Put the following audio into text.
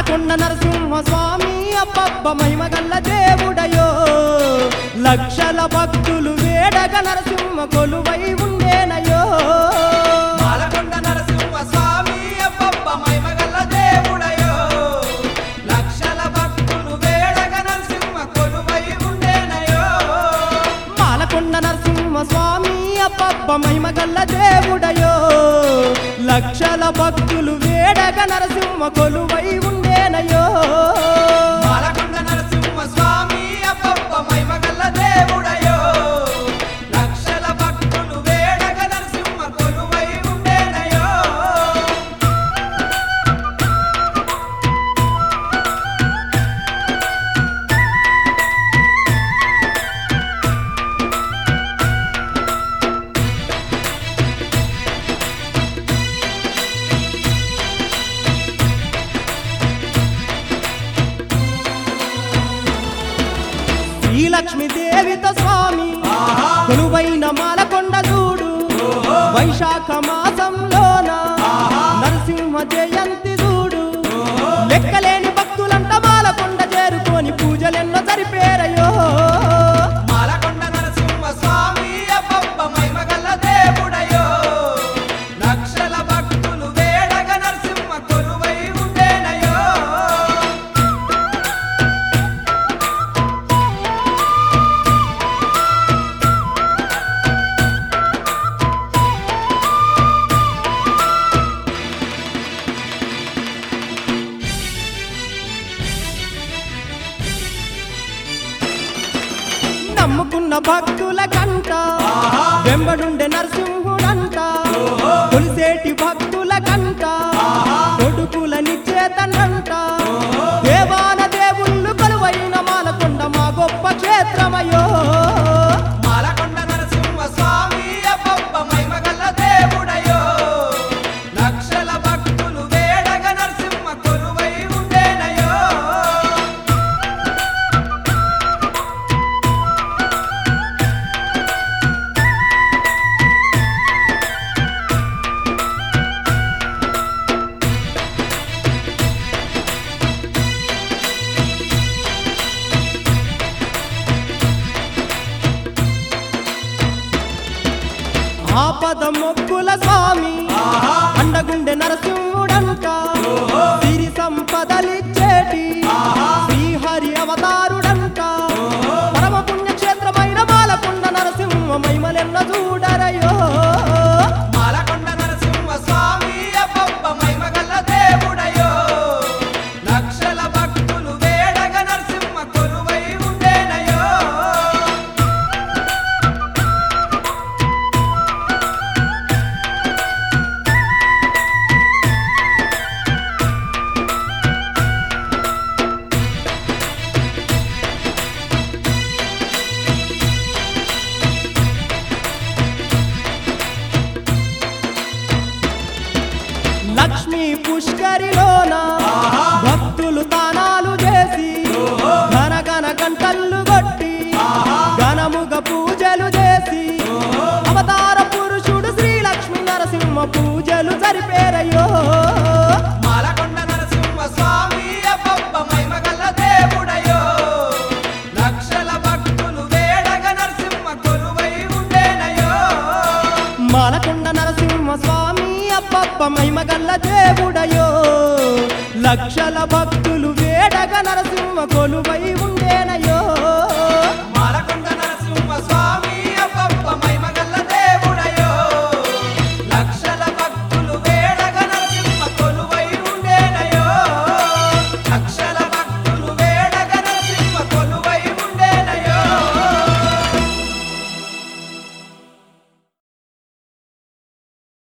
మాలకొండ నరసింహ స్వామి అబ్బబ్బ మహిమగల్ల దేవుడయో లక్షల భక్తులు వేడగ నరసింహ కొలువై ఉండేనయో మాలకొండ నరసింహ స్వామి అబ్బబ్బ మహిమగల్ల దేవుడయో లక్షల భక్తులు వేడగ నరసింహ కొలువై ఉండేనయో మాలకొండ నరసింహ స్వామి అబ్బబ్బ మహిమగల్ల దేవుడయో లక్షల భక్తులు వేడగ నరసింహ కొలువై ఉండేనయో మాలకొండ నరసింహ స్వామి అబ్బబ్బ మహిమగల్ల దేవుడయో లక్షల భక్తులు వేడగ నరసింహ కొలువై ఉండేనయో శ్రీలక్ష్మి దేవిత స్వామి కొలువైన మాలకొండ చూడు వైశాఖ మాసంలోన నరసింహ జయంతి చూడు లెక్కలేని భక్తులంట మాలకొండ చేరుకొని పూజలెన్నో జరిపేరయ్యో మాలకొండ నరసింహ స్వామి అబ్బబ్బ మహిమగల్ల దేవుడయో లక్షల భక్తులు వేడగ నరసింహ కొలువై ఉండేనయో నమ్ముకున్న భక్తుల కంట వెంబడుండే నరసింహుడంట కొలిసేటి భక్తుల కంట కొడుకుల నిచేతనంట దేవాన దేవుళ్ళు కొలువైన మాలకొండ మా గొప్ప క్షేత్రమయో మాలకొండ నరసింహ స్వామి అబ్బబ్బ మహిమగల్ల దేవుడయో లక్షల భక్తులు వేడగ నరసింహ కొలువై ఉండేనయో ఆపద మొక్కుల స్వామి అండగుండె నరసింహుడంట సిరి సంపదలిచ్చేటి శ్రీహరి అవతారుడంట పరమ పుణ్యక్షేత్రమైన మాలకొండ నరసింహ మహిమలెన్న చూడరయో మాలకొండ నరసింహ స్వామి అబ్బబ్బ మహిమగల్ల దేవుడయో లక్షల భక్తులు వేడగ నరసింహ కొలువై ఉండేనయో లక్ష్మీ పుష్కరిలోన భక్తులు దానాలు చేసి ఘన ఘన గంటలు కొట్టి ఘనముగ పూజలు చేసి అవతార పురుషుడు శ్రీ లక్ష్మీ నరసింహ పూజలు జరిపేరయ్యో మాలకొండ నరసింహ స్వామి అబ్బబ్బ మహిమగల్ల దేవుడయో లక్షల భక్తులు వేడగ నరసింహ కొలువై ఉండేనయో మాలకొండ నరసింహ స్వామి అబ్బబ్బ మహిమగల్ల దేవుడయో లక్షల భక్తులు